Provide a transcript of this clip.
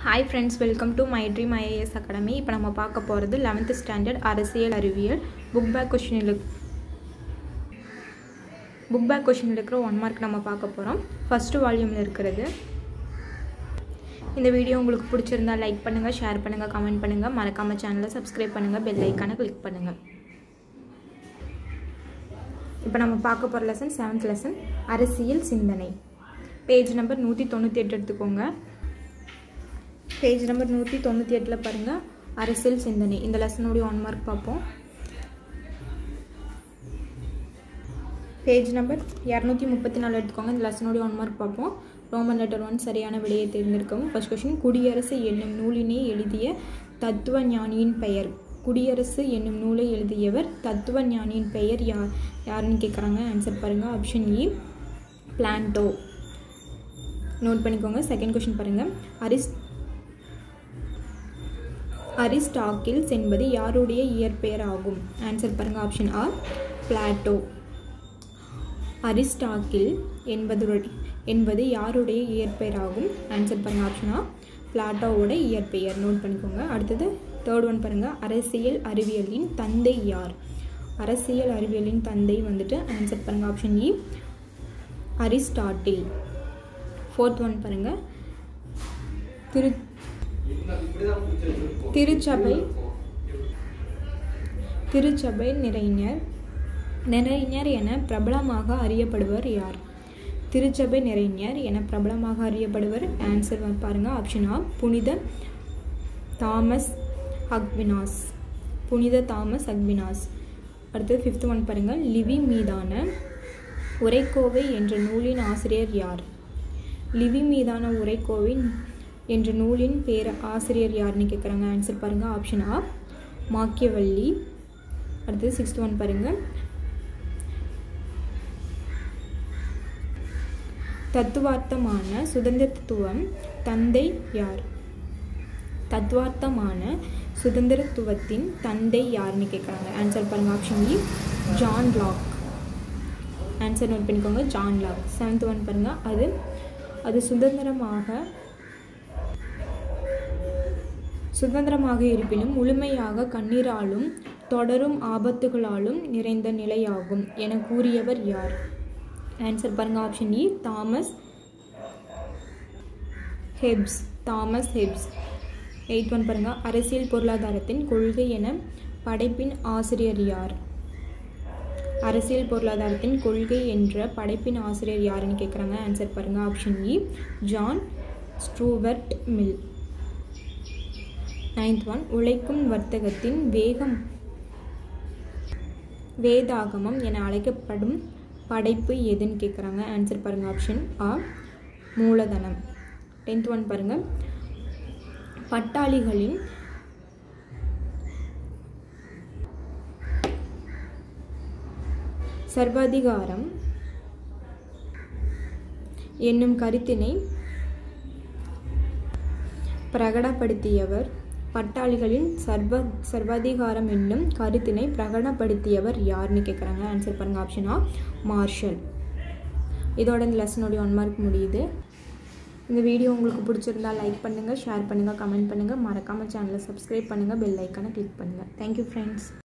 hi friends welcome to my Dream IAS academy இப்போ நம்ம பார்க்க போகிறது லெவன்த்து ஸ்டாண்டர்ட் அரசியல் அறிவியல் புக் பேக் கொஷினில் புக் பேக் கொஷினில் இருக்கிற ஒன் மார்க் நம்ம பார்க்க போகிறோம் ஃபஸ்ட்டு வால்யூமில் இருக்கிறது இந்த வீடியோ உங்களுக்கு பிடிச்சிருந்தா லைக் பண்ணுங்கள் ஷேர் பண்ணுங்கள் கமெண்ட் பண்ணுங்கள் மறக்காமல் சேனலை சப்ஸ்கிரைப் பண்ணுங்கள் பெல் ஐக்கானை கிளிக் பண்ணுங்கள் இப்போ நம்ம பார்க்க போகிற லெசன் செவன்த் லெசன் அரசியல் சிந்தனை பேஜ் நம்பர் நூற்றி தொண்ணூற்றி எட்டு எடுத்துக்கோங்க பேஜ் நம்பர் நூற்றி தொண்ணூற்றி எட்டில் பாருங்கள் அரசியல் சிந்தனை இந்த லெசனுடைய ஒன் மார்க் பார்ப்போம் பேஜ் நம்பர் இரநூத்தி முப்பத்தி நாலு எடுத்துக்கோங்க இந்த லெசனுடைய ஒன் மார்க் பார்ப்போம் ரோமன் லெட்டர் ஒன் சரியான விடையை தேர்ந்தெடுக்கவும் ஃபர்ஸ்ட் கொஸ்டின் குடியரசு என்னும் நூலினை எழுதிய தத்துவ ஞானியின் பெயர் குடியரசு என்னும் நூலை எழுதியவர் தத்துவ ஞானியின் பெயர் யார் யாருன்னு கேட்குறாங்க ஆன்சர் பாருங்கள் ஆப்ஷன் இ பிளான்டோ நோட் பண்ணிக்கோங்க செகண்ட் கொஷின் பாருங்கள் அரிஸ் அரிஸ்டாக்கில்ஸ் என்பது யாருடைய இயற்பெயர் ஆகும் ஆன்சர் பாருங்கள் ஆப்ஷன் ஆர் பிளாட்டோ அரிஸ்டாக்கில் என்பது என்பது யாருடைய இயற்பெயர் ஆகும் ஆன்சர் பாருங்கள் ஆப்ஷன் ஆ பிளாட்டோவோட இயற்பெயர் நோட் பண்ணிக்கோங்க அடுத்தது தேர்ட் ஒன் பாருங்கள் அரசியல் அறிவியலின் தந்தை யார் அரசியல் அறிவியலின் தந்தை வந்துட்டு ஆன்சர் பாருங்கள் ஆப்ஷன் இ அரிஸ்டாட்டில் ஃபோர்த் ஒன் பாருங்கள் திரு திருச்சபை திருச்சபை நிறைஞர் நிறைஞர் என பிரபலமாக அறியப்படுவர் யார் திருச்சபை நிறைஞர் என பிரபலமாக அறியப்படுவர் ஆன்சர் பாருங்கள் ஆப்ஷன் ஆ புனித தாமஸ் அக்வினாஸ் புனித தாமஸ் அக்வினாஸ் அடுத்தது ஃபிஃப்த் ஒன் பாருங்கள் லிவி மீதான உரைக்கோவை என்ற நூலின் ஆசிரியர் யார் லிவி மீதான உரைக்கோவை என்ற நூலின் பேர் ஆசிரியர் யாருன்னு கேட்குறாங்க ஆன்சர் பாருங்கள் ஆப்ஷன் ஆ மாக்கியவல்லி அடுத்தது சிக்ஸ்த் ஒன் பாருங்கள் தத்துவார்த்தமான சுதந்திரத்துவம் தந்தை யார் தத்துவார்த்தமான சுதந்திரத்துவத்தின் தந்தை யாருன்னு கேட்குறாங்க ஆன்சர் பாருங்கள் ஆப்ஷன் இ ஜான் லாக் ஆன்சர் நோட் பண்ணிக்கோங்க ஜான் லாக் செவன்த் ஒன் பாருங்கள் அது அது சுதந்திரமாக சுதந்திரமாக இருப்பினும் முழுமையாக கண்ணீராலும் தொடரும் ஆபத்துகளாலும் நிறைந்த நிலையாகும் என கூறியவர் யார் ஆன்சர் பாருங்க ஆப்ஷன் இ Thomas Hobbes Thomas Hobbes eight one பாருங்க அரசியல் பொருளாதாரத்தின் கொள்கை என படைப்பின் ஆசிரியர் யார் அரசியல் பொருளாதாரத்தின் கொள்கை என்ற படைப்பின் ஆசிரியர் யாருன்னு கேட்குறாங்க ஆன்சர் பாருங்க ஆப்ஷன் இ John Stuart Mill ninth one உழைக்கும் வர்த்தகத்தின் வேகம் வேதாகமம் என அழைக்கப்படும் படைப்பு எதுன்னு கேட்குறாங்க ஆன்சர் பாருங்கள் ஆப்ஷன் ஆ மூலதனம் டென்த் ஒன் பாருங்கள் பட்டாளிகளின் சர்வாதிகாரம் என்னும் கருத்தினை பிரகடப்படுத்தியவர் பட்டாளிகளின் சர்வ சர்வாதிகாரம் என்னும் கருத்தினை பிரகடனப்படுத்தியவர் யாருன்னு கேட்குறாங்க ஆன்சர் பாருங்கள் ஆப்ஷன் ஆ மார்ஷல் இதோட இந்த லெசனுடைய ஒன் மார்க் முடியுது இந்த வீடியோ உங்களுக்கு பிடிச்சிருந்தா லைக் பண்ணுங்கள் ஷேர் பண்ணுங்கள் கமெண்ட் பண்ணுங்கள் மறக்காமல் சேனலை சப்ஸ்கிரைப் பண்ணுங்கள் பெல் ஐக்கானை கிளிக் பண்ணுங்கள் தேங்க்யூ ஃப்ரெண்ட்ஸ்